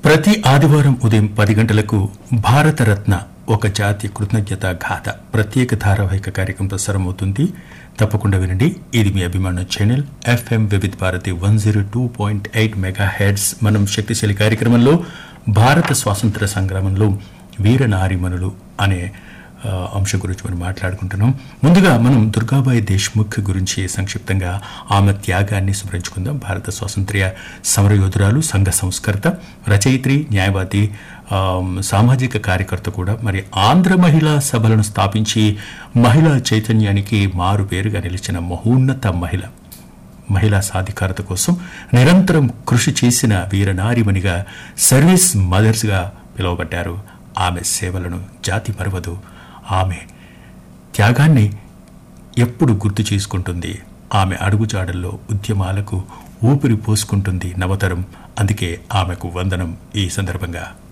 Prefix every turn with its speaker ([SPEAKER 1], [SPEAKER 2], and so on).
[SPEAKER 1] ప్రతి ఆదివారం ఉదయం పది గంటలకు భారతరత్న ఒక జాతి కృతజ్ఞత గాథ ప్రత్యేక ధారావాహిక కార్యక్రమం ప్రసారమవుతుంది తప్పకుండా వినండి ఇది మీ అభిమాన channel FM Vividh Bharati one zero two point eight megahertz మనం శక్తిశైలి కార్యక్రమంలో భారత స్వాతంత్ర సంగ్రామంలో వీర నారిమణులు అనే ఆ, అంశం గురించి మనం మాట్లాడుకుంటున్నాం ముందుగా మనం దుర్గాబాయి దేశ్ముఖ్ గురించి సంక్షిప్తంగా ఆమె త్యాగాన్ని స్మరించుకుందాం భారత స్వాతంత్ర్య సమరయోధురాలు సంఘ సంస్కర్త రచయిత్రి న్యాయవాది ఆ, సామాజిక కార్యకర్త కూడా మరి ఆంధ్ర మహిళా సభలను స్థాపించి మహిళా చైతన్యానికి మారు పేరుగా నిలిచిన మహోన్నత మహిళ మహిళా సాధికారత కోసం నిరంతరం కృషి చేసిన వీరనారిమణిగా సర్వీస్ మదర్స్గా పిలువబడ్డారు ఆమె సేవలను జాతి మరవదు ఆమె త్యాగాన్ని ఎప్పుడు గుర్తు చేసుకుంటుంది ఆమె అడుగుజాడల్లో ఉద్యమాలకు ఊపిరి పోసుకుంటుంది నవతరం అందుకే ఆమెకు వందనం ఈ సందర్భంగా